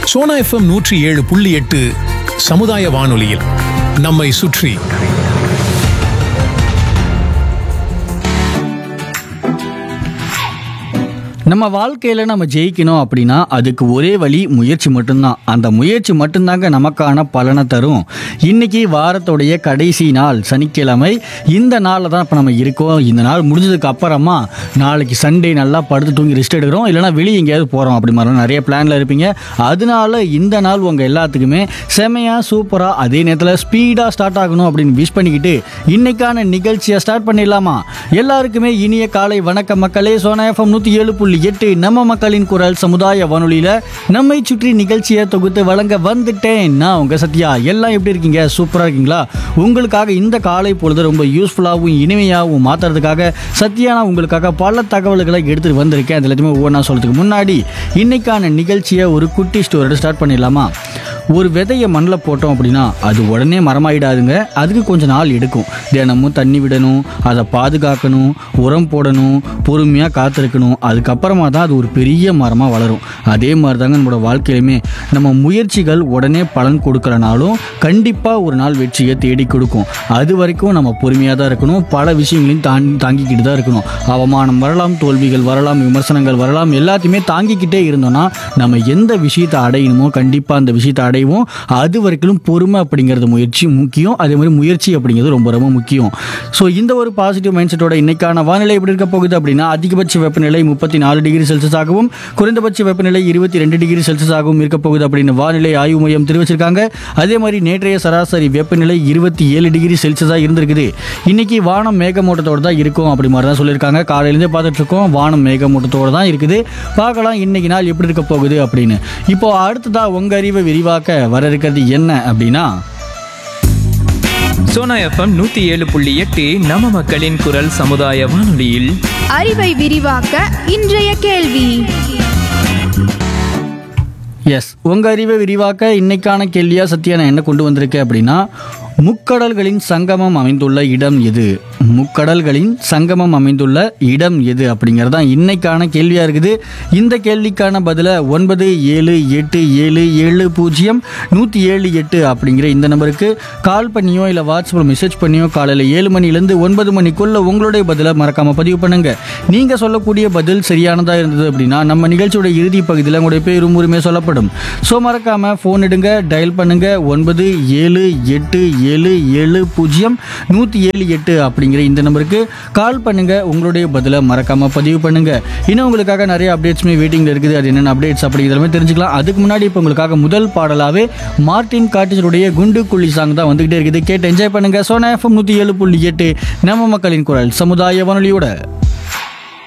Sona FM நூற்றி ஏழு புள்ளி எட்டு சமுதாய வானொலியில் நம்மை சுற்றி நம்ம வாழ்க்கையில நம்ம ஜெயிக்கணும் அப்படின்னா அதுக்கு ஒரே வழி முயற்சி மட்டும்தான் அந்த முயற்சி மட்டும்தாங்க நமக்கான பலனை தரும் இன்னைக்கு வாரத்துடைய கடைசி நாள் சனிக்கிழமை இந்த நாளில் தான் இப்போ நம்ம இருக்கோம் இந்த நாள் முடிஞ்சதுக்கு அப்புறமா நாளைக்கு சண்டே நல்லா படுத்து தூங்கி ரெஸ்ட் எடுக்கிறோம் இல்லைனா வெளியே எங்கேயாவது போகிறோம் அப்படி மாதிரிலாம் நிறைய பிளானில் இருப்பீங்க அதனால இந்த நாள் உங்கள் எல்லாத்துக்குமே செமையாக சூப்பராக அதே நேரத்தில் ஸ்பீடாக ஸ்டார்ட் ஆகணும் அப்படின்னு விஷ் பண்ணிக்கிட்டு இன்னைக்கான நிகழ்ச்சியை ஸ்டார்ட் பண்ணிடலாமா எல்லாருக்குமே இனிய காலை வணக்கம் மக்களே சோனா எஃப்எம் நூற்றி ஏழு புள்ளி எட்டு நம்ம மக்களின் குரல் சமுதாய வானொலியில் நம்மை சுற்றி நிகழ்ச்சியை தொகுத்து வழங்க வந்துட்டேன் நான் உங்கள் சத்யா எல்லாம் எப்படி இருக்கீங்க சூப்பராக இருக்கீங்களா உங்களுக்காக இந்த காலை பொழுது ரொம்ப யூஸ்ஃபுல்லாகவும் இனிமையாகவும் மாற்றுறதுக்காக சத்யா நான் உங்களுக்காக பல தகவல்களை எடுத்துகிட்டு வந்திருக்கேன் அது எல்லாத்தையுமே ஒவ்வொன்றா சொல்கிறதுக்கு முன்னாடி இன்னைக்கான நிகழ்ச்சியை ஒரு குட்டி ஸ்டோரியோட ஸ்டார்ட் பண்ணிடலாமா ஒரு விதையை மண்ணில் போட்டோம் அப்படின்னா அது உடனே மரமாயிடாதுங்க அதுக்கு கொஞ்ச நாள் எடுக்கும் தினமும் தண்ணி விடணும் அதை பாதுகாக்கணும் உரம் போடணும் பொறுமையாக காத்திருக்கணும் அதுக்கப்புறமா தான் அது ஒரு பெரிய மரமாக வளரும் அதே மாதிரி தாங்க நம்மளோட வாழ்க்கையிலுமே நம்ம முயற்சிகள் உடனே பலன் கொடுக்கலனாலும் கண்டிப்பாக ஒரு நாள் வெற்றியை தேடி கொடுக்கும் அது வரைக்கும் நம்ம பொறுமையாக தான் இருக்கணும் பல விஷயங்களையும் தாண்டி தாங்கிக்கிட்டு தான் இருக்கணும் அவமானம் வரலாம் தோல்விகள் வரலாம் விமர்சனங்கள் வரலாம் எல்லாத்தையுமே தாங்கிக்கிட்டே இருந்தோம்னா நம்ம எந்த விஷயத்தை அடையணுமோ கண்டிப்பாக அந்த விஷயத்தை அடைவோம் அது வரைக்கும் பொறுமை அப்படிங்கிறது முயற்சி முக்கியம் அதே மாதிரி முயற்சி அப்படிங்கிறது ரொம்ப ரொம்ப முக்கியம் ஸோ இந்த ஒரு பாசிட்டிவ் மைண்ட் செட்டோட இன்னைக்கான வானிலை எப்படி இருக்க போகுது அப்படின்னா அதிகபட்ச வெப்பநிலை முப்பத்தி நாலு டிகிரி செல்சியஸ் ஆகவும் குறைந்தபட்ச வெப்பநிலை இருபத்தி ரெண்டு டிகிரி செல்சியஸ் ஆகவும் இருக்க போகுது அப்படின்னு வானிலை ஆய்வு மையம் தெரிவிச்சிருக்காங்க அதே மாதிரி நேற்றைய சராசரி வெப்பநிலை இருபத்தி ஏழு டிகிரி செல்சியஸாக இருந்திருக்குது இன்னைக்கு வானம் மேகமூட்டத்தோடு தான் இருக்கும் அப்படி மாதிரி தான் சொல்லியிருக்காங்க காலையிலேருந்தே பார்த்துட்டு இருக்கோம் வானம் மேகமூட்டத்தோடு தான் இருக்குது பார்க்கலாம் இன்னைக்கு நாள் எப்படி இருக்க போகுது அப்படின்னு இப்போ அடுத்ததா உங்க அறிவை விரிவாக்க வர இருக்கிறது என்ன அப்படின்னா சோனா எஃப்எம் நூத்தி ஏழு புள்ளி எட்டு நம்ம மக்களின் குரல் சமுதாய வானொலியில் அறிவை விரிவாக்க இன்றைய கேள்வி எஸ் உங்க அறிவை விரிவாக்க இன்னைக்கான கேள்வியா சத்யா நான் என்ன கொண்டு வந்திருக்கேன் அப்படின்னா முக்கடல்களின் சங்கமம் அமைந்துள்ள இடம் எது முக்கடல்களின் சங்கமம் அமைந்துள்ள இடம் எது அப்படிங்கிறது தான் இன்னைக்கான கேள்வியா இருக்குது இந்த கேள்விக்கான பதிலை ஒன்பது ஏழு எட்டு ஏழு ஏழு பூஜ்ஜியம் நூற்றி ஏழு எட்டு அப்படிங்கிற இந்த நம்பருக்கு கால் பண்ணியோ இல்லை வாட்ஸ்அப்பில் மெசேஜ் பண்ணியோ காலையில் ஏழு மணிலேருந்து ஒன்பது மணிக்குள்ள உங்களுடைய பதிலை மறக்காம பதிவு பண்ணுங்க நீங்க சொல்லக்கூடிய பதில் சரியானதா இருந்தது அப்படின்னா நம்ம நிகழ்ச்சியோட இறுதி பகுதியில் உங்களுடைய பேரும் உரிமை சொல்லப்படும் ஸோ மறக்காம ஃபோன் எடுங்க டயல் பண்ணுங்க ஒன்பது ஏழு எட்டு ஏழு ஏழு பூஜ்ஜியம் நூற்றி ஏழு எட்டு அப்படிங்கிற இந்த நம்பருக்கு கால் பண்ணுங்க உங்களுடைய பதிலை மறக்காம பதிவு பண்ணுங்க இன்னும் உங்களுக்காக நிறைய அப்டேட்ஸுமே வெயிட்டிங்ல இருக்குது அது என்னென்ன அப்டேட்ஸ் அப்படிங்கிறதுமே தெரிஞ்சுக்கலாம் அதுக்கு முன்னாடி இப்போ உங்களுக்காக முதல் பாடலாவே மார்டின் காட்டிச்சருடைய குண்டு குள்ளி சாங் தான் வந்துகிட்டே இருக்குது கேட்டு என்ஜாய் பண்ணுங்க சோனா எஃப்எம் நூற்றி ஏழு புள்ளி எட்டு நம்ம மக்களின் குரல் சமுதாய வானொலியோட